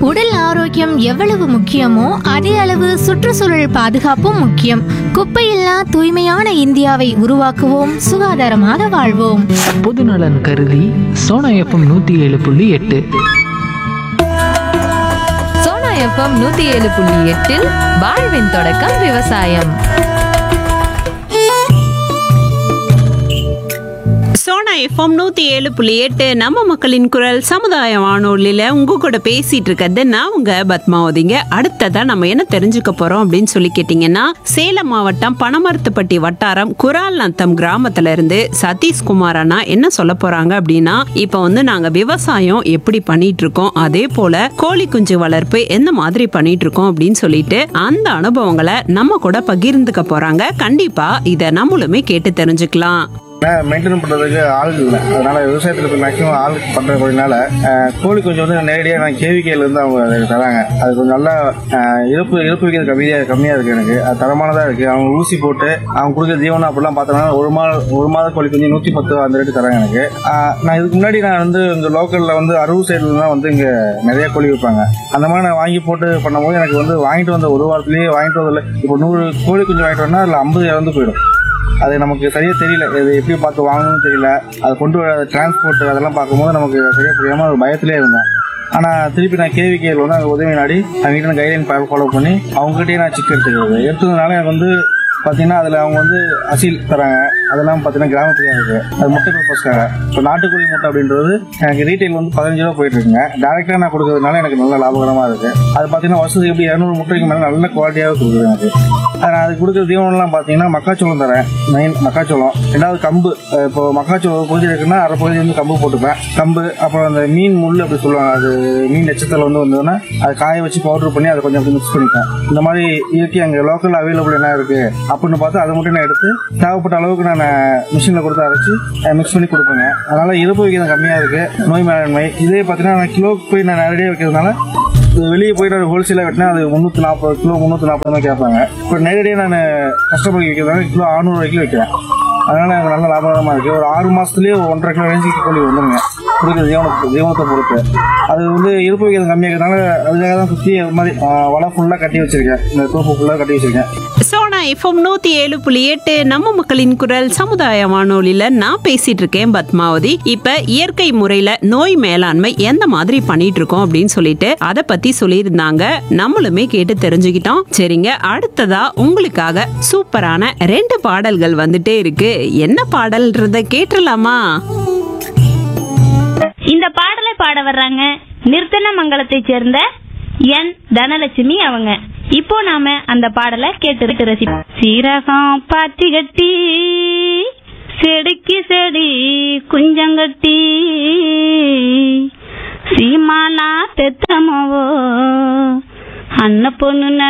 உடல் ஆரோக்கியம் எவ்வளவு முக்கியமோ அதே அளவு சுற்றுச்சூழல் பாதுகாப்பும் முக்கியம் குப்பையில்லா தூய்மையான இந்தியாவை உருவாக்குவோம் சுகாதாரமாக வாழ்வோம் பொதுநலன் கருதி சோனா எஃப்எம் நூற்றி ஏழு புள்ளி எட்டு சோனா எஃப்எம் நூத்தி ஏழு புள்ளி எட்டில் வாழ்வின் தொடக்கம் விவசாயம் சோனா எஃப்எம் நூத்தி ஏழு புள்ளி எட்டு நம்ம மக்களின் குரல் சமுதாய வானொலியில உங்க கூட பேசிட்டு இருக்கிறது நான் உங்க பத்மாவதிங்க அடுத்ததா நம்ம என்ன தெரிஞ்சுக்க போறோம் அப்படின்னு சொல்லி கேட்டீங்கன்னா சேலம் மாவட்டம் பனமரத்துப்பட்டி வட்டாரம் குரால் நத்தம் கிராமத்துல இருந்து சதீஷ்குமார் அண்ணா என்ன சொல்ல போறாங்க அப்படின்னா இப்ப வந்து நாங்க விவசாயம் எப்படி பண்ணிட்டு இருக்கோம் அதே போல கோழி குஞ்சு வளர்ப்பு எந்த மாதிரி பண்ணிட்டு இருக்கோம் அப்படின்னு சொல்லிட்டு அந்த அனுபவங்களை நம்ம கூட பகிர்ந்துக்க போறாங்க கண்டிப்பா இத நம்மளுமே கேட்டு தெரிஞ்சுக்கலாம் மெயின்டைன் பண்றதுக்கு ஆள் இல்லை அதனால விவசாயத்துல இப்போ மேக்ஸிமம் ஆள் பண்றதுனால கோழி கொஞ்சம் வந்து நேரடியாக நான் கேவிக்கையில இருந்து அவங்க எனக்கு தராங்க அது கொஞ்சம் நல்லா அஹ், இறப்பு இறப்பு வைக்கிறது கம்மியா கம்மியா இருக்கு எனக்கு அது தரமானதா இருக்கு அவங்க ஊசி போட்டு அவங்க கொடுக்குற தீவனம் அப்படிலாம் பார்த்தோம்னா ஒரு மாத ஒரு மாத கோழி கொஞ்சம் நூத்தி பத்து அந்த ரேட்டு தராங்க எனக்கு அஹ், நான் இதுக்கு முன்னாடி நான் வந்து இந்த லோக்கல்ல வந்து அரூர் சைடுல தான் வந்து இங்க நிறைய கோழி வைப்பாங்க அந்த மாதிரி நான் வாங்கி போட்டு பண்ணும்போது எனக்கு வந்து வாங்கிட்டு வந்த ஒரு வாரத்திலேயே வாங்கிட்டு வந்ததில்ல இப்போ நூறு கோழி குஞ்சு வாங்கிட்டு வந்தா அதுல ஐம்பது இறந்து போயிடும் அது நமக்கு சரியா தெரியல இது எப்படி பார்த்து வாங்கணும்னு தெரியல அதை கொண்டு வர டிரான்ஸ்போர்ட் அதெல்லாம் பார்க்கும்போது நமக்கு சரியா புரியாம ஒரு பயத்திலே இருந்தேன் ஆனா திருப்பி நான் கேவி கேள் வந்து அங்கே உதவி நாடி அவங்க கைட்லைன் ஃபாலோ பண்ணி அவங்ககிட்டயே நான் சிக் எடுத்துக்கிறது எடுத்ததுனால எனக்கு வந்து பாத்தீங்கன்னா அதுல அவங்க வந்து அசீல் தராங்க அதெல்லாம் பாத்தீங்கன்னா கிராமப்புறியா இருக்கு அது முட்டை பர்பஸ்க்காக இப்போ நாட்டுக்கோழி முட்டை அப்படின்றது எனக்கு ரீட்டைல் வந்து பதினஞ்சு ரூபா போயிட்டு இருக்குங்க டேரக்டா நான் கொடுக்கறதுனால எனக்கு நல்ல லாபகரமா இருக்கு அது பாத்தீங்கன்னா வருஷத்துக்கு எப்படி இரநூறு முட்டைக்கு மேல நல்ல குவாலிட்டியாவே கொடுக்குது எனக்கு அது நான் அதுக்கு கொடுக்குற தீவனம்லாம் பாத்தீங்கன்னா மக்காச்சோளம் தரேன் மெயின் மக்காச்சோளம் ரெண்டாவது கம்பு அஹ் இப்போ மக்காச்சோளம் ஒரு பகுதி இருக்குன்னா அரை பகுதி வந்து கம்பு போட்டுப்பேன் கம்பு அப்புறம் அந்த மீன் முள் அப்படி சொல்லுவாங்க அது மீன் நட்சத்திரம் வந்து வந்ததுன்னா அதை காய வச்சு பவுடர் பண்ணி அதை கொஞ்சம் மிக்ஸ் பண்ணிப்பேன் இந்த மாதிரி இயற்கை அங்கே லோக்கல் அவைலபிள் என்ன இருக்கு அப்படின்னு பார்த்து அதை மட்டும் நான் எடுத்து தேவைப்பட்ட அளவுக்கு நான் மிஷினில் கொடுத்து அரைச்சி மிக்ஸ் பண்ணி கொடுப்பேங்க அதனால இறப்பு விகிதம் கம்மியாக இருக்கு நோய் மேலாண்மை இதே பார்த்தீங்கன்னா நான் கிலோக்கு போய் நான் நேரடியாக வைக்கிறதுனால இது வெளியே போயிட்டு ஒரு ஹோல்சேலாக வெட்டினா அது முந்நூற்றி நாற்பது கிலோ முந்நூற்றி நாற்பது தான் கேட்பாங்க இப்போ நேரடியாக நான் கஸ்டமருக்கு வைக்கிறதுனால கிலோ அறுநூறு வரைக்கும் வைக்கிறேன் அதனால எனக்கு நல்ல லாபகரமாக இருக்கு ஒரு ஆறு மாசத்துலயே ஒரு ஒன்றரை கிலோ ரேஞ்சுக்கு கோழி வந்துருங்க கொடுக்குற தீவனத்தை தீவனத்தை பொறுத்து அது வந்து இருப்பு விகிதம் கம்மியாக இருக்கிறதுனால அதுக்காக தான் சுற்றி இது மாதிரி ஆ, வலை ஃபுல்லாக கட்டி வச்சிருக்கேன் இந்த தோப்பு ஃபுல்லாக கட்டி வச்சிருக்கேன் சோனா எஃப்எம் நூத்தி ஏழு புள்ளி எட்டு நம்ம மக்களின் குரல் சமுதாய வானொலியில நான் பேசிட்டு இருக்கேன் பத்மாவதி இப்ப இயற்கை முறையில நோய் மேலாண்மை எந்த மாதிரி பண்ணிட்டு இருக்கோம் அப்படின்னு சொல்லிட்டு அத பத்தி சொல்லியிருந்தாங்க நம்மளுமே கேட்டு தெரிஞ்சுக்கிட்டோம் சரிங்க அடுத்ததா உங்களுக்காக சூப்பரான ரெண்டு பாடல்கள் வந்துட்டே இருக்கு என்ன பாடல்ன்றத கேட்டுடலாமா இந்த பாடலை பாட வர்றாங்க நிர்த்தன மங்கலத்தைச் சேர்ந்த என் தனலட்சுமி அவங்க இப்போ நாம அந்த பாடலை கேட்டு ரசிப்போம் சீரகம் பாத்தி கட்டி செடிக்கு செடி குஞ்சங்கட்டி சீமானா தெத்தமவோ அன்ன பொண்ணு